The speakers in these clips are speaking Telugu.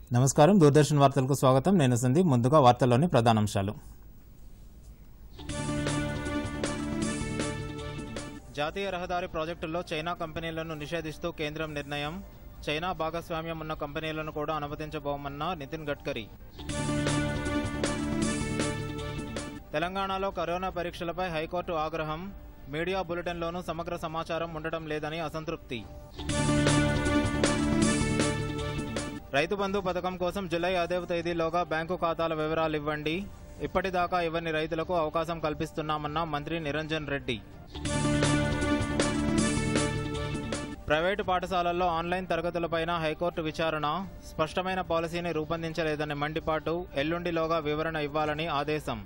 నమస్కారం దూరదర్శన్ వార్తలకు స్వాగతం నేను సందీప్ ముందుగా వార్తల్లోని ప్రధానాంశాలు జాతీయ రహదారి ప్రాజెక్టుల్లో చైనా కంపెనీలను నిషేధిస్తూ కేంద్రం నిర్ణయం చైనా భాగస్వామ్యం ఉన్న కంపెనీలను కూడా అనుమతించబోమన్న నితిన్ గడ్కరీ తెలంగాణలో కరోనా పరీక్షలపై హైకోర్టు ఆగ్రహం మీడియా బులెటిన్లోనూ సమగ్ర సమాచారం ఉండటం లేదని అసంతృప్తి రైతు బంధు పథకం కోసం జులై ఐదవ తేదీలోగా బ్యాంకు ఖాతాల వివరాలు ఇవ్వండి ఇప్పటిదాకా ఇవ్వని రైతులకు అవకాశం కల్పిస్తున్నామన్న మంత్రి నిరంజన్ రెడ్డి ప్రైవేటు పాఠశాలల్లో ఆన్లైన్ తరగతులపైన హైకోర్టు విచారణ స్పష్టమైన పాలసీని రూపొందించలేదని మండిపాటు ఎల్లుండిలోగా వివరణ ఇవ్వాలని ఆదేశం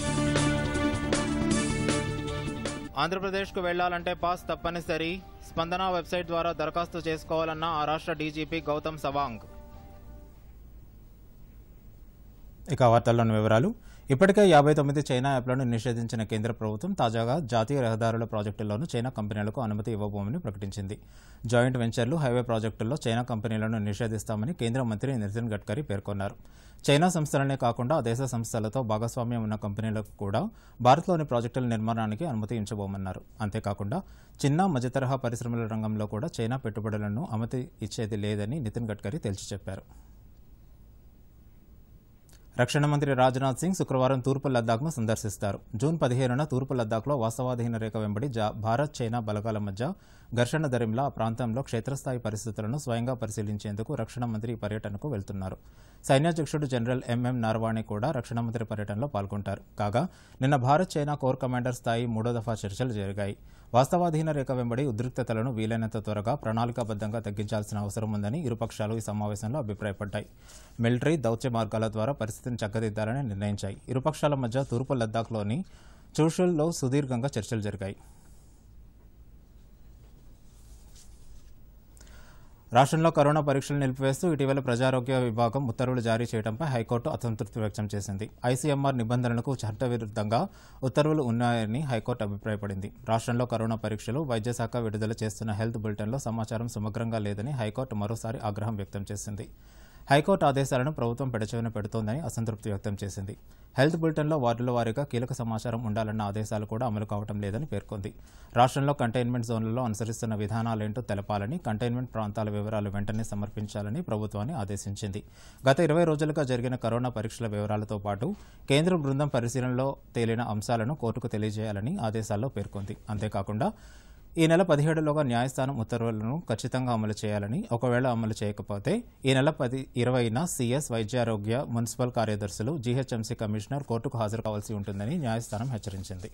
ఆంధ్రప్రదేశ్కు వెళ్లాలంటే పాస్ తప్పనిసరి స్పందన వెబ్సైట్ ద్వారా దరఖాస్తు చేసుకోవాలన్న ఆ రాష్ట్ర డీజీపీ గౌతమ్ సవాంగ్ ఇక వార్తల్లోని వివరాలు ఇప్పటికే యాభై తొమ్మిది చైనా యాప్లను నిషేధించిన కేంద్ర ప్రభుత్వం తాజాగా జాతీయ రహదారుల ప్రాజెక్టుల్లోనూ చైనా కంపెనీలకు అనుమతి ఇవ్వబోమని ప్రకటించింది జాయింట్ వెంచర్లు హైవే ప్రాజెక్టుల్లో చైనా కంపెనీలను నిషేధిస్తామని కేంద్ర మంత్రి నితిన్ గడ్కరీ పేర్కొన్నారు చైనా సంస్థలనే కాకుండా ఆ దేశ సంస్థలతో భాగస్వామ్యం ఉన్న కంపెనీలకు కూడా భారత్లోని ప్రాజెక్టుల నిర్మాణానికి అనుమతి ఇచ్చబోమన్నారు అంతేకాకుండా చిన్న మధ్యతరహా పరిశ్రమల రంగంలో కూడా చైనా పెట్టుబడులను అనుమతి ఇచ్చేది లేదని నితిన్ గడ్కరీ తేల్చి చెప్పారు రక్షణ మంత్రి రాజ్నాథ్ సింగ్ శుక్రవారం తూర్పు లద్దాఖ్ను సందర్శిస్తారు జూన్ పదిహేనున తూర్పు లద్దాఖ్లో వాస్తవాధీన రేఖ వెంబడి జా- భారత్ చైనా బలగాల మధ్య ఘర్షణ దరిమిలా ఆ ప్రాంతంలో క్షేత్రస్థాయి పరిస్థితులను స్వయంగా పరిశీలించేందుకు రక్షణ మంత్రి ఈ పర్యటనకు వెళ్తున్నారు సైన్యాధ్యక్షుడు జనరల్ ఎంఎం నార్వాణే కూడా రక్షణ మంత్రి పర్యటనలో పాల్గొంటారు కాగా నిన్న భారత్ చైనా కోర్ కమాండర్ స్థాయి మూడో దఫా చర్చలు జరిగాయి వాస్తవాధీన రేఖ వెంబడి ఉద్రిక్తతలను వీలైనంత త్వరగా ప్రణాళికాబద్ధంగా తగ్గించాల్సిన అవసరం ఉందని ఇరుపక్షాలు ఈ సమావేశంలో అభిప్రాయపడ్డాయి మిలిటరీ దౌత్య మార్గాల ద్వారా పరిస్థితిని చక్కదిద్దాలని నిర్ణయించాయి ఇరుపక్షాల మధ్య తూర్పు లద్దాఖ్లోని చూషుల్లో సుదీర్ఘంగా చర్చలు జరిగాయి రాష్ట్రంలో కరోనా పరీక్షలు నిలిపివేస్తూ ఇటీవల ప్రజారోగ్య విభాగం ఉత్తర్వులు జారీ చేయడంపై హైకోర్టు అసంతృప్తి వ్యక్తం చేసింది ఐసీఎంఆర్ నిబంధనలకు చట్టవిరుద్ధంగా ఉత్తర్వులు ఉన్నాయని హైకోర్టు అభిప్రాయపడింది రాష్ట్రంలో కరోనా పరీక్షలు వైద్య శాఖ విడుదల చేస్తున్న హెల్త్ బులెటిన్లో సమాచారం సమగ్రంగా లేదని హైకోర్టు మరోసారి ఆగ్రహం వ్యక్తం చేసింది హైకోర్టు ఆదేశాలను ప్రభుత్వం పెడచెవిన పెడుతోందని అసంతృప్తి వ్యక్తం చేసింది హెల్త్ బులెటిన్లో వార్డుల వారీగా కీలక సమాచారం ఉండాలన్న ఆదేశాలు కూడా అమలు కావడం లేదని పేర్కొంది రాష్ట్రంలో కంటైన్మెంట్ జోన్లలో అనుసరిస్తున్న విధానాలేంటో తెలపాలని కంటైన్మెంట్ ప్రాంతాల వివరాలు వెంటనే సమర్పించాలని ప్రభుత్వాన్ని ఆదేశించింది గత ఇరవై రోజులుగా జరిగిన కరోనా పరీక్షల వివరాలతో పాటు కేంద్ర బృందం పరిశీలనలో తేలిన అంశాలను కోర్టుకు తెలియజేయాలని ఆదేశాల్లో పేర్కొంది అంతేకాకుండా ఈ నెల పదిహేడులోగా న్యాయస్థానం ఉత్తర్వులను ఖచ్చితంగా అమలు చేయాలని ఒకవేళ అమలు చేయకపోతే ఈ నెల పది ఇరవైన సీఎస్ వైద్యారోగ్య మున్సిపల్ కార్యదర్శులు జీహెచ్ఎంసీ కమిషనర్ కోర్టుకు హాజరు కావాల్సి ఉంటుందని న్యాయస్థానం హెచ్చరించింది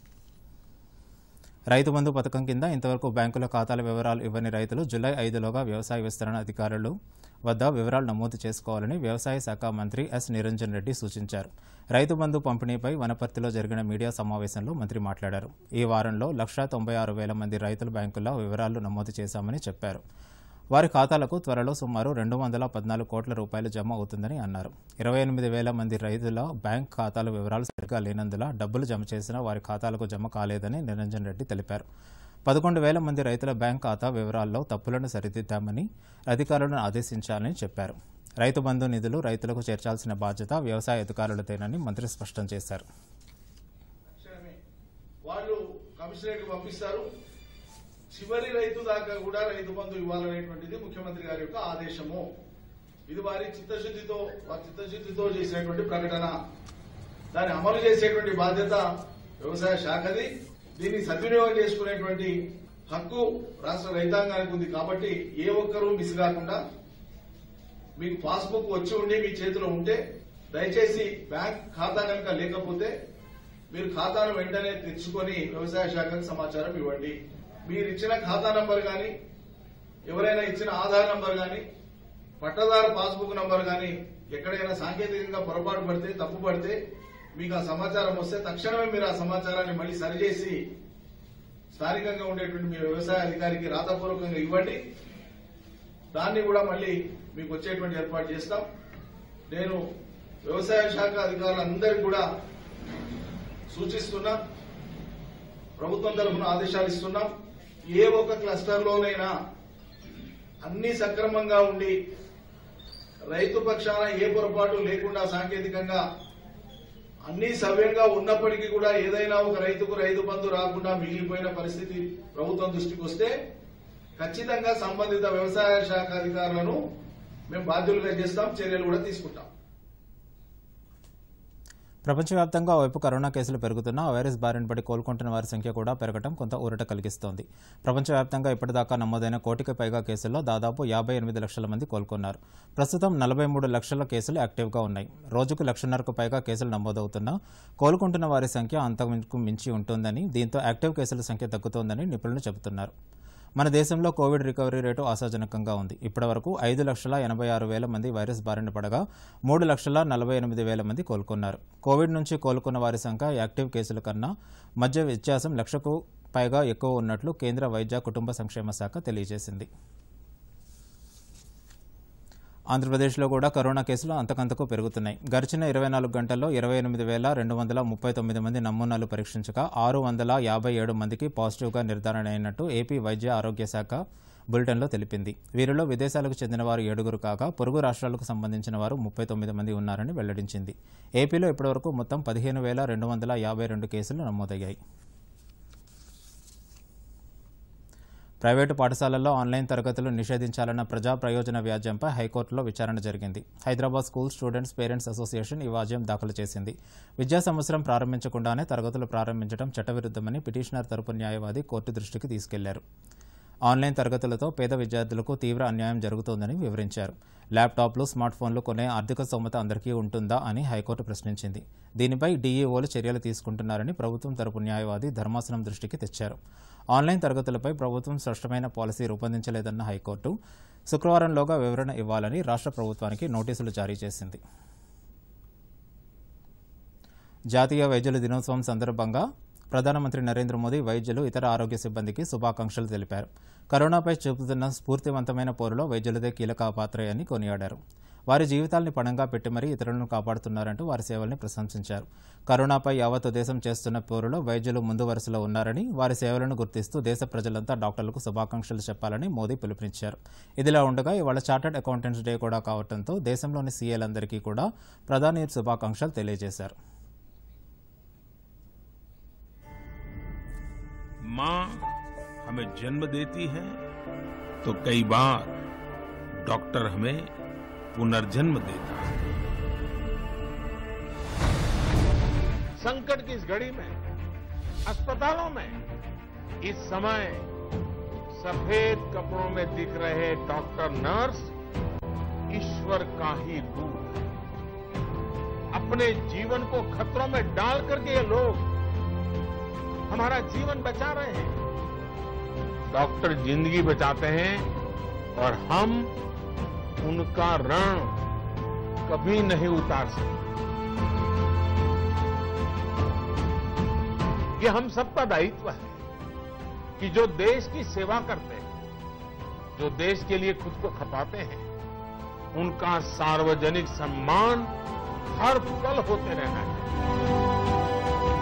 రైతు బంధు పథకం కింద ఇంతవరకు బ్యాంకుల ఖాతాల వివరాలు ఇవ్వని రైతులు జూలై ఐదులోగా వ్యవసాయ విస్తరణ అధికారులు వద్ద వివరాలు నమోదు చేసుకోవాలని వ్యవసాయ శాఖ మంత్రి ఎస్ నిరంజన్ రెడ్డి సూచించారు రైతు బంధు పంపిణీపై వనపర్తిలో జరిగిన మీడియా సమావేశంలో మంత్రి మాట్లాడారు ఈ వారంలో లక్షా తొంభై ఆరు వేల మంది రైతుల బ్యాంకుల్లో వివరాలు నమోదు చేశామని చెప్పారు వారి ఖాతాలకు త్వరలో సుమారు రెండు వందల పద్నాలుగు కోట్ల రూపాయలు జమ అవుతుందని అన్నారు ఇరవై ఎనిమిది వేల మంది రైతుల బ్యాంక్ ఖాతాల వివరాలు సరిగ్గా లేనందున డబ్బులు జమ చేసినా వారి ఖాతాలకు జమ కాలేదని నిరంజన్ రెడ్డి తెలిపారు పదకొండు వేల మంది రైతుల బ్యాంక్ ఖాతా వివరాల్లో తప్పులను సరిదిద్దామని అధికారులను ఆదేశించాలని చెప్పారు రైతు బంధు నిధులు రైతులకు చేర్చాల్సిన బాధ్యత వ్యవసాయ అధికారులదేనని మంత్రి స్పష్టం చేశారు తక్షణమే వాళ్ళు కమిషనరేట్ పంపిస్తారు చివరి రైతు దాకా కూడా రైతు బంధు ఇవ్వాలనేటువంటిది ముఖ్యమంత్రి గారి యొక్క ఆదేశము ఇది వారి చిత్తశుద్ధితో వారి చిత్తశుద్ధితో చేసినటువంటి ప్రకటన దాన్ని అమలు చేసేటువంటి బాధ్యత వ్యవసాయ శాఖది దీన్ని సద్వినియోగం చేసుకునేటువంటి హక్కు రాష్ట్ర రైతాంగానికి ఉంది కాబట్టి ఏ ఒక్కరూ మిస్ కాకుండా మీకు పాస్బుక్ వచ్చి ఉండి మీ చేతిలో ఉంటే దయచేసి బ్యాంక్ ఖాతా కనుక లేకపోతే మీరు ఖాతాను వెంటనే తెచ్చుకొని వ్యవసాయ శాఖకు సమాచారం ఇవ్వండి మీరు ఇచ్చిన ఖాతా నంబర్ కానీ ఎవరైనా ఇచ్చిన ఆధార్ నంబర్ కానీ పట్టదారు పాస్బుక్ నంబర్ కానీ ఎక్కడైనా సాంకేతికంగా పొరపాటు పడితే తప్పు పడితే మీకు ఆ సమాచారం వస్తే తక్షణమే మీరు ఆ సమాచారాన్ని మళ్ళీ సరిచేసి స్థానికంగా ఉండేటువంటి మీ వ్యవసాయ అధికారికి రాతపూర్వకంగా ఇవ్వండి దాన్ని కూడా మళ్ళీ మీకు వచ్చేటువంటి ఏర్పాటు చేస్తాం నేను వ్యవసాయ శాఖ అధికారులందరికీ కూడా సూచిస్తున్నా ప్రభుత్వం తరఫున ఆదేశాలు ఇస్తున్నాం ఏ ఒక్క క్లస్టర్లోనైనా అన్ని సక్రమంగా ఉండి రైతు పక్షాన ఏ పొరపాటు లేకుండా సాంకేతికంగా అన్ని సవ్యంగా ఉన్నప్పటికీ కూడా ఏదైనా ఒక రైతుకు రైతు బంధు రాకుండా మిగిలిపోయిన పరిస్థితి ప్రభుత్వం దృష్టికి వస్తే ఖచ్చితంగా సంబంధిత వ్యవసాయ శాఖ అధికారులను మేము బాధ్యులుగా చేస్తాం చర్యలు కూడా తీసుకుంటాం ప్రపంచవ్యాప్తంగా ఓవైపు కరోనా కేసులు పెరుగుతున్నా ఆ వైరస్ బారిన పడి కోలుకుంటున్న వారి సంఖ్య కూడా పెరగడం కొంత ఊరట కలిగిస్తోంది ప్రపంచవ్యాప్తంగా ఇప్పటిదాకా నమోదైన కోటికి పైగా కేసుల్లో దాదాపు యాభై ఎనిమిది లక్షల మంది కోలుకున్నారు ప్రస్తుతం నలభై మూడు లక్షల కేసులు యాక్టివ్గా ఉన్నాయి రోజుకు లక్షన్నరకు పైగా కేసులు నమోదవుతున్నా కోలుకుంటున్న వారి సంఖ్య అంతకు మించి ఉంటుందని దీంతో యాక్టివ్ కేసుల సంఖ్య తగ్గుతోందని నిపుణులు చెబుతున్నారు మన దేశంలో కోవిడ్ రికవరీ రేటు ఆశాజనకంగా ఉంది ఇప్పటివరకు ఐదు లక్షల ఎనభై ఆరు వేల మంది వైరస్ బారిన పడగా మూడు లక్షల నలభై ఎనిమిది వేల మంది కోలుకున్నారు కోవిడ్ నుంచి కోలుకున్న వారి సంఖ్య యాక్టివ్ కేసుల కన్నా మధ్య వ్యత్యాసం లక్షకు పైగా ఎక్కువ ఉన్నట్లు కేంద్ర వైద్య కుటుంబ సంక్షేమ శాఖ తెలియజేసింది ఆంధ్రప్రదేశ్లో కూడా కరోనా కేసులు అంతకంతకు పెరుగుతున్నాయి గడిచిన ఇరవై నాలుగు గంటల్లో ఇరవై ఎనిమిది వేల రెండు వందల ముప్పై తొమ్మిది మంది నమూనాలు పరీక్షించగా ఆరు వందల యాభై ఏడు మందికి పాజిటివ్గా నిర్ధారణ అయినట్టు ఏపీ వైద్య ఆరోగ్య శాఖ బులెటిన్లో తెలిపింది వీరిలో విదేశాలకు చెందిన వారు ఏడుగురు కాగా పొరుగు రాష్ట్రాలకు సంబంధించిన వారు ముప్పై తొమ్మిది మంది ఉన్నారని వెల్లడించింది ఏపీలో ఇప్పటివరకు మొత్తం పదిహేను వేల రెండు వందల యాభై రెండు కేసులు నమోదయ్యాయి ప్రైవేటు పాఠశాలల్లో ఆన్లైన్ తరగతులు నిషేధించాలన్న ప్రజా ప్రయోజన వ్యాజ్యంపై హైకోర్టులో విచారణ జరిగింది Hyderabad school students parents association ఈ వ్యాజ్యం దాఖలు చేసింది విద్యా సంవత్సరం ప్రారంభించకుండానే తరగతులు ప్రారంభించడం చట్టవిరుద్ధమని పిటిషనర్ తరపు న్యాయవాది కోర్టు దృష్టికి తీసుకెళ్లారు ఆన్లైన్ తరగతులతో పేద విద్యార్థులకు తీవ్ర అన్యాయం జరుగుతోందని వివరించారు ల్యాప్టాప్లు స్మార్ట్ ఫోన్లు కొనే ఆర్థిక స్తోమత అందరికీ ఉంటుందా అని హైకోర్టు ప్రశ్నించింది దీనిపై డీఈఓలు చర్యలు తీసుకుంటున్నారని ప్రభుత్వం తరపు న్యాయవాది ధర్మాసనం దృష్టికి తెచ్చారు ఆన్లైన్ తరగతులపై ప్రభుత్వం స్పష్టమైన పాలసీ రూపొందించలేదన్న హైకోర్టు శుక్రవారంలోగా వివరణ ఇవ్వాలని రాష్ట్ర ప్రభుత్వానికి నోటీసులు జారీ చేసింది జాతీయ వైద్యుల దినోత్సవం సందర్భంగా ప్రధానమంత్రి నరేంద్ర మోదీ వైద్యులు ఇతర ఆరోగ్య సిబ్బందికి శుభాకాంక్షలు తెలిపారు కరోనాపై చూపుతున్న స్ఫూర్తివంతమైన పోరులో వైద్యులదే కీలక పాత్ర అని కొనియాడారు వారి జీవితాల్ని పణంగా పెట్టి మరీ ఇతరులను కాపాడుతున్నారంటూ వారి సేవల్ని ప్రశంసించారు కరోనాపై యావత్ దేశం చేస్తున్న పోరులో వైద్యులు ముందు వరుసలో ఉన్నారని వారి సేవలను గుర్తిస్తూ దేశ ప్రజలంతా డాక్టర్లకు శుభాకాంక్షలు చెప్పాలని మోదీ పిలుపునిచ్చారు ఇదిలా ఉండగా ఇవాళ చార్టర్డ్ అకౌంటెంట్స్ డే కూడా కావడంతో దేశంలోని సీఏలందరికీ కూడా ప్రధాని శుభాకాంక్షలు తెలియజేశారు माँ हमें जन्म देती है तो कई बार डॉक्टर हमें पुनर्जन्म देता है संकट की इस घड़ी में अस्पतालों में इस समय सफेद कपड़ों में दिख रहे डॉक्टर नर्स ईश्वर का ही रूप है अपने जीवन को खतरों में डाल करके ये लोग हमारा जीवन बचा रहे हैं डॉक्टर जिंदगी बचाते हैं और हम उनका ऋण कभी नहीं उतार सकते ये हम सबका दायित्व है कि जो देश की सेवा करते हैं जो देश के लिए खुद को खपाते हैं उनका सार्वजनिक सम्मान हर पल होते रहना चाहिए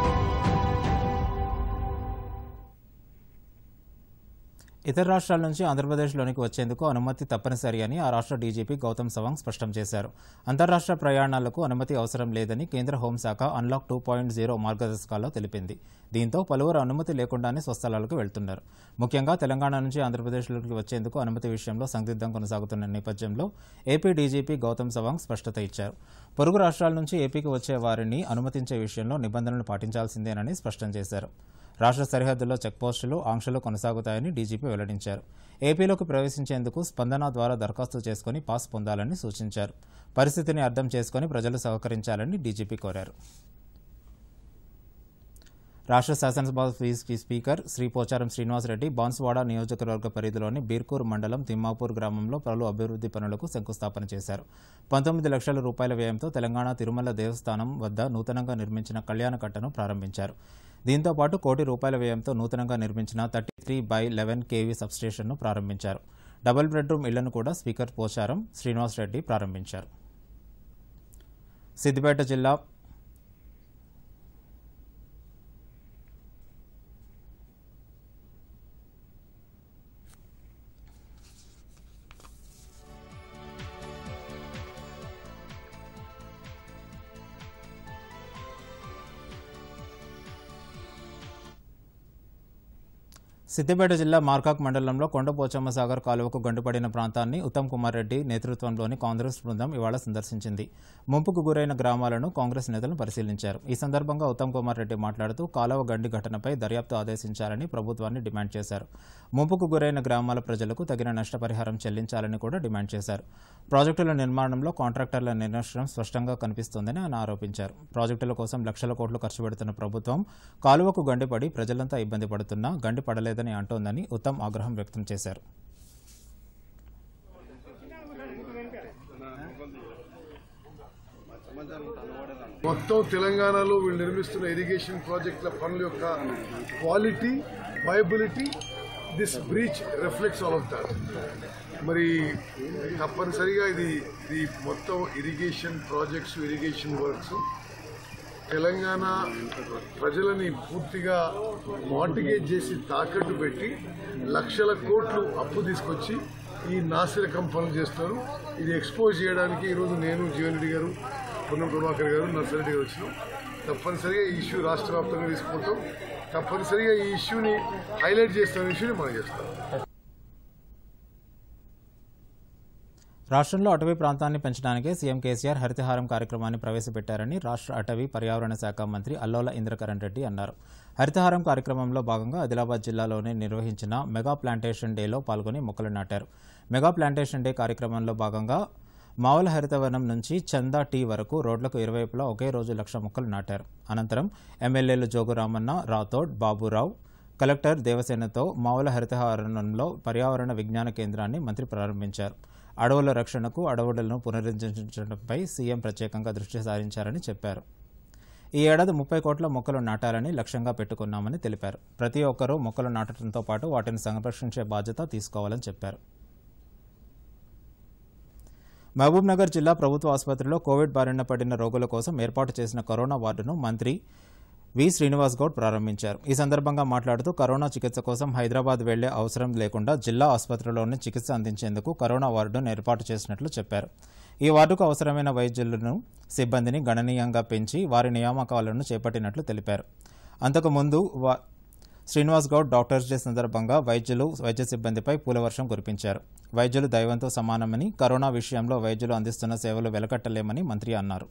ఇతర రాష్ట్రాల నుంచి ఆంధ్రప్రదేశ్లోనికి వచ్చేందుకు అనుమతి తప్పనిసరి అని ఆ రాష్ట్ర డీజీపీ గౌతమ్ సవాంగ్ స్పష్టం చేశారు అంతర్రాష్ట్ర ప్రయాణాలకు అనుమతి అవసరం లేదని కేంద్ర హోంశాఖ అన్లాక్ టూ పాయింట్ జీరో మార్గదర్శకాల్లో తెలిపింది దీంతో పలువురు అనుమతి లేకుండానే స్వస్థలాలకు వెళ్తున్నారు ముఖ్యంగా తెలంగాణ నుంచి ఆంధ్రప్రదేశ్లోకి వచ్చేందుకు అనుమతి విషయంలో సందిగ్ధం కొనసాగుతున్న నేపథ్యంలో ఏపీ డీజీపీ గౌతమ్ సవాంగ్ స్పష్టత ఇచ్చారు పొరుగు రాష్ట్రాల నుంచి ఏపీకి వచ్చే వారిని అనుమతించే విషయంలో నిబంధనలు పాటించాల్సిందేనని స్పష్టం చేశారు రాష్ట్ర సరిహద్దుల్లో చెక్పోస్టులు ఆంక్షలు కొనసాగుతాయని డీజీపీ వెల్లడించారు ఏపీలోకి ప్రవేశించేందుకు స్పందన ద్వారా దరఖాస్తు చేసుకుని పాస్ పొందాలని సూచించారు పరిస్థితిని అర్థం చేసుకుని ప్రజలు సహకరించాలని డీజీపీ కోరారు రాష్ట్ర శాసనసభ స్పీకర్ శ్రీ పోచారం శ్రీనివాసరెడ్డి బాన్సువాడ నియోజకవర్గ పరిధిలోని బీర్కూర్ మండలం తిమ్మాపూర్ గ్రామంలో పలు అభివృద్ధి పనులకు శంకుస్థాపన చేశారు పంతొమ్మిది లక్షల రూపాయల వ్యయంతో తెలంగాణ తిరుమల దేవస్థానం వద్ద నూతనంగా నిర్మించిన కళ్యాణ కట్టను ప్రారంభించారు దీంతో పాటు కోటి రూపాయల వ్యయంతో నూతనంగా నిర్మించిన thirty three by eleven KV సబ్స్టేషన్ను ప్రారంభించారు డబుల్ బెడ్రూమ్ ఇళ్లను కూడా స్పీకర్ పోచారం శ్రీనివాసరెడ్డి ప్రారంభించారు సిద్దిపేట జిల్లా సిద్దిపేట జిల్లా మార్కాక్ మండలంలో కొండపోచమ్మ సాగర్ కాలువకు గండుపడిన ప్రాంతాన్ని ఉత్తమ్ కుమార్ రెడ్డి నేతృత్వంలోని కాంగ్రెస్ బృందం ఇవాళ సందర్శించింది ముంపుకు గురైన గ్రామాలను కాంగ్రెస్ నేతలు పరిశీలించారు ఈ సందర్భంగా ఉత్తమ్ కుమార్ రెడ్డి మాట్లాడుతూ కాలువ గండి ఘటనపై దర్యాప్తు ఆదేశించాలని ప్రభుత్వాన్ని డిమాండ్ చేశారు ముంపుకు గురైన గ్రామాల ప్రజలకు తగిన నష్టపరిహారం చెల్లించాలని కూడా డిమాండ్ చేశారు ప్రాజెక్టుల నిర్మాణంలో కాంట్రాక్టర్ల నిర్లక్ష్యం స్పష్టంగా కనిపిస్తోందని ఆయన ఆరోపించారు ప్రాజెక్టుల కోసం లక్షల కోట్లు ఖర్చు పెడుతున్న ప్రభుత్వం కాలువకు గండిపడి ప్రజలంతా ఇబ్బంది పడుతున్నా గండి పడలేదని అంటోందని ఉత్తమ్ ఆగ్రహం వ్యక్తం చేశారు మొత్తం తెలంగాణలో వీళ్ళు నిర్మిస్తున్న ఇరిగేషన్ ప్రాజెక్టుల పనుల యొక్క quality viability this breach reflects all of that మరి తప్పనిసరిగా ఇది ఇది మొత్తం irrigation projects irrigation works Telangana ప్రజలని పూర్తిగా మార్టిగేజ్ చేసి తాకట్టు పెట్టి లక్షల కోట్లు అప్పు తీసుకొచ్చి ఈ నాసిరకం పనులు చేస్తారు ఇది ఎక్స్పోజ్ చేయడానికి ఈరోజు నేను జీవన్ రెడ్డి గారు పొన్నం ప్రభాకర్ గారు నర్సరెడ్డి గారు వచ్చినాం తప్పనిసరిగా ఈ ఇష్యూ రాష్ట్ర వ్యాప్తంగా తీసుకుంటాం తప్పనిసరిగా ఈ ఇష్యూని హైలైట్ చేస్తున్న ఇష్యూని మనం చేస్తాం రాష్ట్రంలో అటవీ ప్రాంతాన్ని పెంచడానికి సీఎం కేసీఆర్ హరితహారం కార్యక్రమాన్ని ప్రవేశపెట్టారని రాష్ట్ర అటవీ పర్యావరణ శాఖ మంత్రి అల్లోల ఇంద్రకరణ్ రెడ్డి అన్నారు హరితహారం కార్యక్రమంలో భాగంగా ఆదిలాబాద్ జిల్లాలోనే నిర్వహించిన మెగా ప్లాంటేషన్ డేలో పాల్గొని మొక్కలు నాటారు మెగా ప్లాంటేషన్ డే కార్యక్రమంలో భాగంగా మావుల హరితవనం నుంచి చందా టీ వరకు రోడ్లకు ఇరువైపులా ఒకే రోజు లక్ష మొక్కలు నాటారు అనంతరం ఎమ్మెల్యేలు జోగురామన్న రాథోడ్ బాబురావు కలెక్టర్ దేవసేనతో మావుల హరితహారణంలో పర్యావరణ విజ్ఞాన కేంద్రాన్ని మంత్రి ప్రారంభించారు అడవుల రక్షణకు అడవులను పునరుద్ధరించడంపై సీఎం ప్రత్యేకంగా దృష్టి సారించారని చెప్పారు ఈ ఏడాది ముప్పై కోట్ల మొక్కలు నాటాలని లక్ష్యంగా పెట్టుకున్నామని తెలిపారు ప్రతి ఒక్కరూ మొక్కలు నాటడంతో పాటు వాటిని సంరక్షించే బాధ్యత తీసుకోవాలని చెప్పారు మహబూబ్ నగర్ జిల్లా ప్రభుత్వ ఆసుపత్రిలో కోవిడ్ బారిన పడిన రోగుల కోసం ఏర్పాటు చేసిన కరోనా వార్డును మంత్రి వి శ్రీనివాస్ గౌడ్ ప్రారంభించారు ఈ సందర్భంగా మాట్లాడుతూ కరోనా చికిత్స కోసం హైదరాబాద్ వెళ్లే అవసరం లేకుండా జిల్లా ఆసుపత్రిలోనే చికిత్స అందించేందుకు కరోనా వార్డును ఏర్పాటు చేసినట్లు చెప్పారు ఈ వార్డుకు అవసరమైన వైద్యులను సిబ్బందిని గణనీయంగా పెంచి వారి నియామకాలను చేపట్టినట్లు తెలిపారు అంతకుముందు వా- శ్రీనివాస్ గౌడ్ డాక్టర్స్ డే సందర్భంగా వైద్యులు వైద్య సిబ్బందిపై పూలవర్షం కురిపించారు వైద్యులు దైవంతో సమానమని కరోనా విషయంలో వైద్యులు అందిస్తున్న సేవలు వెలకట్టలేమని మంత్రి అన్నారు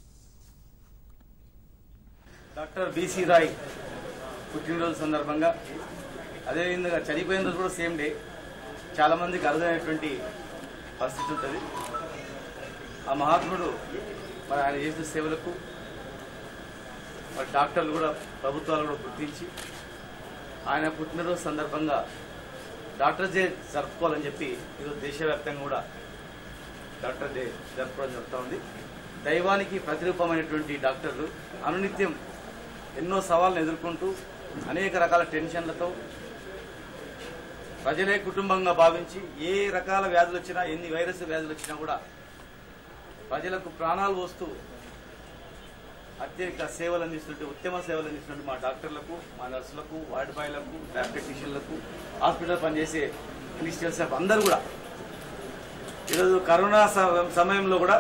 డాక్టర్ బీసీ రాయ్ పుట్టినరోజు సందర్భంగా అదేవిధంగా చనిపోయిన రోజు కూడా సేమ్ డే చాలామందికి అరుదైనటువంటి పరిస్థితి ఉంటుంది ఆ మహాత్ముడు మరి ఆయన చేసిన సేవలకు మరి డాక్టర్లు కూడా ప్రభుత్వాలు కూడా గుర్తించి ఆయన పుట్టినరోజు సందర్భంగా డాక్టర్ డే జరుపుకోవాలని చెప్పి ఈరోజు దేశవ్యాప్తంగా కూడా డాక్టర్ డే జరుపుకోవడం జరుగుతూ ఉంది దైవానికి ప్రతిరూపమైనటువంటి డాక్టర్లు అనునిత్యం ఎన్నో సవాళ్ళను ఎదుర్కొంటూ అనేక రకాల టెన్షన్లతో ప్రజలే కుటుంబంగా భావించి ఏ రకాల వ్యాధులు వచ్చినా ఎన్ని వైరస్ వ్యాధులు వచ్చినా కూడా ప్రజలకు ప్రాణాలు పోస్తూ అత్యధిక సేవలు అందిస్తుంటే ఉత్తమ సేవలు అందిస్తున్నట్టు మా డాక్టర్లకు మా నర్సులకు వార్డు బాయ్లకు ల్యాబ్ టెక్నీషియన్లకు హాస్పిటల్ పనిచేసే ఇనిషియల్ స్టాఫ్ అందరూ కూడా ఈరోజు కరోనా స- సమయంలో కూడా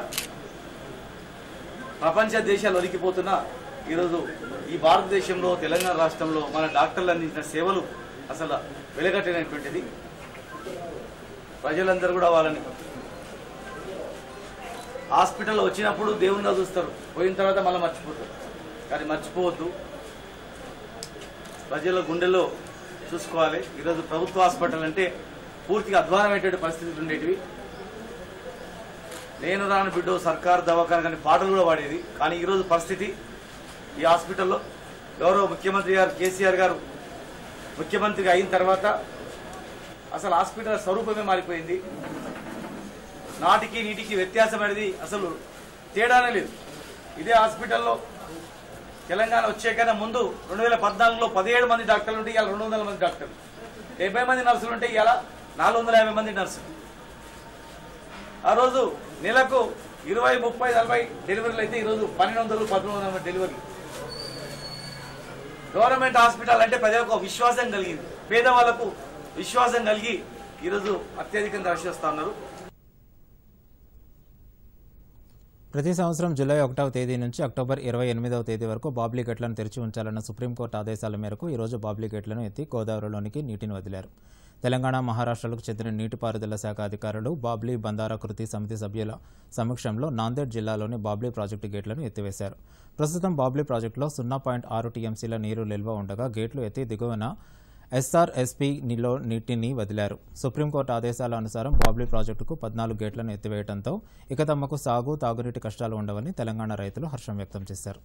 ప్రపంచ దేశాలు ఒలికిపోతున్నా ఈరోజు ఈ భారతదేశంలో తెలంగాణ రాష్ట్రంలో మన డాక్టర్లు అందించిన సేవలు అసలు వెలగట్టైనటువంటిది ప్రజలందరూ కూడా వాళ్ళని హాస్పిటల్ వచ్చినప్పుడు దేవుణ్ణి చూస్తారు పోయిన తర్వాత మళ్ళీ మర్చిపోతారు కానీ మర్చిపోవద్దు ప్రజల గుండెలో చూసుకోవాలి ఈరోజు ప్రభుత్వ హాస్పిటల్ అంటే పూర్తిగా అధ్వానమైనటువంటి పరిస్థితులు ఉండేటివి నేను రాని బిడ్డో సర్కార్ దవాఖాన కానీ పాటలు కూడా పాడేది కానీ ఈరోజు పరిస్థితి ఈ హాస్పిటల్లో గౌరవ ముఖ్యమంత్రి గారు కేసీఆర్ గారు ముఖ్యమంత్రిగా అయిన తర్వాత అసలు హాస్పిటల్ స్వరూపమే మారిపోయింది నాటికి నీటికి వ్యత్యాసం అనేది అసలు తేడానే లేదు ఇదే హాస్పిటల్లో తెలంగాణ వచ్చే కన్నా ముందు రెండు వేల పద్నాలుగులో పదిహేడు మంది డాక్టర్లు ఉంటే ఇవాళ రెండు వందల మంది డాక్టర్లు డెబ్బై మంది నర్సులు ఉంటే ఇవాళ నాలుగు వందల యాభై మంది నర్సులు ఆ రోజు నెలకు ఇరవై ముప్పై నలభై డెలివరీలు అయితే ఈరోజు పన్నెండు వందలు పదమూడు వందల డెలివరీ గవర్నమెంట్ హాస్పిటల్ అంటే ప్రజలకు ఒక విశ్వాసం కలిగింది పేదవాళ్లకు విశ్వాసం కలిగి ఈరోజు అత్యధికంగా రష్ వస్తా ఉన్నారు ప్రతి సంవత్సరం జూలై ఒకటవ తేదీ నుంచి అక్టోబర్ ఇరవై ఎనిమిదవ తేదీ వరకు బాబ్లీ గేట్లను తెరిచి ఉంచాలన్న సుప్రీంకోర్టు ఆదేశాల మేరకు ఈరోజు బాబ్లీ గేట్లను ఎత్తి గోదావరిలోనికి నీటిని వదిలారు తెలంగాణ మహారాష్ట్రలకు చెందిన నీటిపారుదల శాఖ అధికారులు బాబ్లీ బందారా కృతి సమితి సభ్యుల సమక్షంలో నాందేడ్ జిల్లాలోని బాబ్లీ ప్రాజెక్టు గేట్లను ఎత్తివేశారు ప్రస్తుతం బాబ్లీ ప్రాజెక్టులో సున్నా పాయింట్ ఆరు టీఎంసీల నీరు నిల్వ ఉండగా గేట్లు ఎత్తి దిగువన ఎస్ఆర్ఎస్పీ నిలో నీటిని వదిలారు సుప్రీంకోర్టు ఆదేశాల అనుసారం బాబ్లీ ప్రాజెక్టుకు పద్నాలుగు గేట్లను ఎత్తివేయడంతో ఇక తమకు సాగు తాగునీటి కష్టాలు ఉండవని తెలంగాణ రైతులు హర్షం వ్యక్తం చేశారు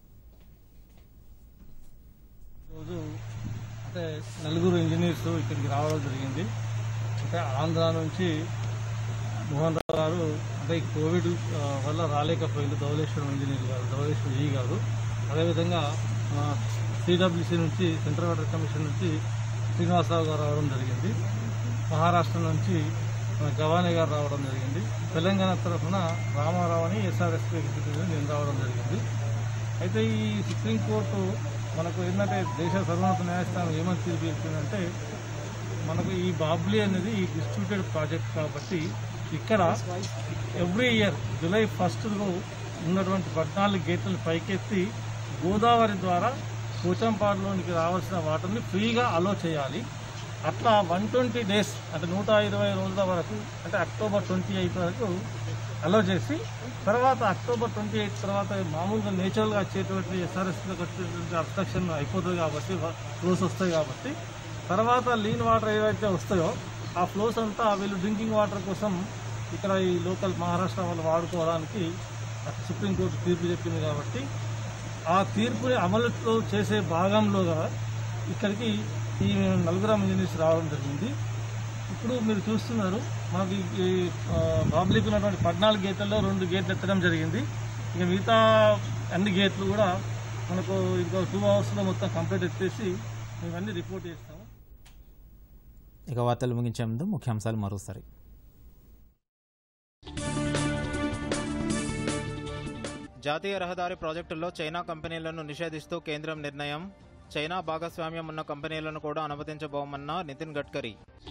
రోజు అంటే నలుగురు ఇంజనీర్స్ ఇక్కడికి రావడం జరిగింది అంటే ఆంధ్ర నుంచి మోహన్ రావు గారు అంటే ఈ కోవిడ్ ఆ, వల్ల రాలేకపోయింది ధవళేశ్వరం ఇంజనీర్ గారు ధవళేశ్వరం ఈ గారు అదేవిధంగా సిడబ్ల్యూసీ నుంచి సెంట్రల్ వాటర్ కమిషన్ నుంచి శ్రీనివాసరావు గారు రావడం జరిగింది మహారాష్ట్ర నుంచి మన గవానీ గారు రావడం జరిగింది తెలంగాణ తరఫున రామారావు అని ఎస్ఆర్ఎస్పీ నేను రావడం జరిగింది అయితే ఈ సుప్రీంకోర్టు మనకు ఏంటంటే దేశ సర్వోన్నత న్యాయస్థానం ఏమని తీర్పు ఇచ్చిందంటే మనకు ఈ బాబ్లీ అనేది ఈ డిస్ట్రిబ్యూటెడ్ ప్రాజెక్ట్ కాబట్టి ఇక్కడ ఎవ్రీ ఇయర్ జూలై ఫస్ట్లో ఉన్నటువంటి పద్నాలుగు గేట్లను పైకెత్తి గోదావరి ద్వారా పోచంపాడులోనికి రావాల్సిన వాటర్ని ఫ్రీగా అలో చేయాలి అట్లా వన్ ట్వంటీ డేస్ అంటే నూట ఇరవై రోజుల వరకు అంటే అక్టోబర్ ట్వంటీ ఎయిత్ వరకు అలో చేసి తర్వాత అక్టోబర్ ట్వంటీ ఎయిత్ తర్వాత మామూలుగా నేచురల్గా వచ్చేటువంటి ఎస్ఆర్ఎస్లో వచ్చేటువంటి అబ్స్ట్రక్షన్ అయిపోతుంది కాబట్టి ఫ్లోస్ వస్తాయి కాబట్టి తర్వాత లీన్ వాటర్ ఏవైతే వస్తాయో ఆ ఫ్లోస్ అంతా వీళ్ళు డ్రింకింగ్ వాటర్ కోసం ఇక్కడ ఈ లోకల్ మహారాష్ట్ర వాళ్ళు వాడుకోవడానికి సుప్రీంకోర్టు తీర్పు చెప్పింది కాబట్టి ఆ తీర్పుని అమలులో చేసే భాగంలోగా ఇక్కడికి ఈ నలుగురం ఇంజనీర్స్ రావడం జరిగింది ఇప్పుడు మీరు చూస్తున్నారు మనకి ఈ ఆ, బాబ్లీకి ఉన్నటువంటి పద్నాలుగు గేట్లలో రెండు గేట్లు ఎత్తడం జరిగింది ఇక మిగతా అన్ని గేట్లు కూడా మనకు ఇంకో టూ అవర్స్లో మొత్తం కంప్లీట్ ఎత్తేసి ఇవన్నీ రిపోర్ట్ చేస్తాము ఇక వార్తలు ముగించే ముందు ముఖ్యాంశాలు మరోసారి జాతీయ రహదారి ప్రాజెక్టుల్లో చైనా కంపెనీలను నిషేధిస్తూ కేంద్రం నిర్ణయం చైనా భాగస్వామ్యం ఉన్న కంపెనీలను కూడా అనుమతించబోమన్న నితిన్ గడ్కరీ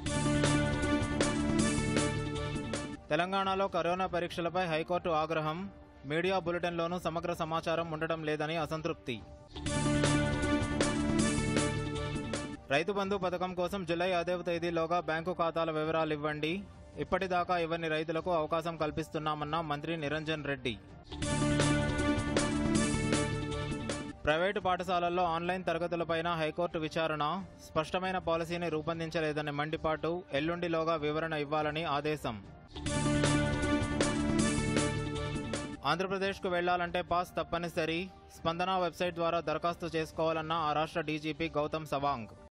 తెలంగాణలో కరోనా పరీక్షలపై హైకోర్టు ఆగ్రహం మీడియా బులెటిన్లోనూ సమగ్ర సమాచారం ఉండటం లేదని అసంతృప్తి రైతు బంధు పథకం కోసం జూలై ఐదవ తేదీలోగా బ్యాంకు ఖాతాల వివరాలు ఇవ్వండి ఇప్పటిదాకా ఇవ్వని రైతులకు అవకాశం కల్పిస్తున్నామన్న మంత్రి నిరంజన్ రెడ్డి ప్రైవేటు పాఠశాలల్లో ఆన్లైన్ తరగతులపైన హైకోర్టు విచారణ స్పష్టమైన పాలసీని రూపొందించలేదని మండిపాటు ఎల్లుండిలోగా వివరణ ఇవ్వాలని ఆదేశం ఆంధ్రప్రదేశ్కు వెళ్లాలంటే పాస్ తప్పనిసరి స్పందన వెబ్సైట్ ద్వారా దరఖాస్తు చేసుకోవాలన్న ఆ రాష్ట్ర డీజీపీ గౌతమ్ సవాంగ్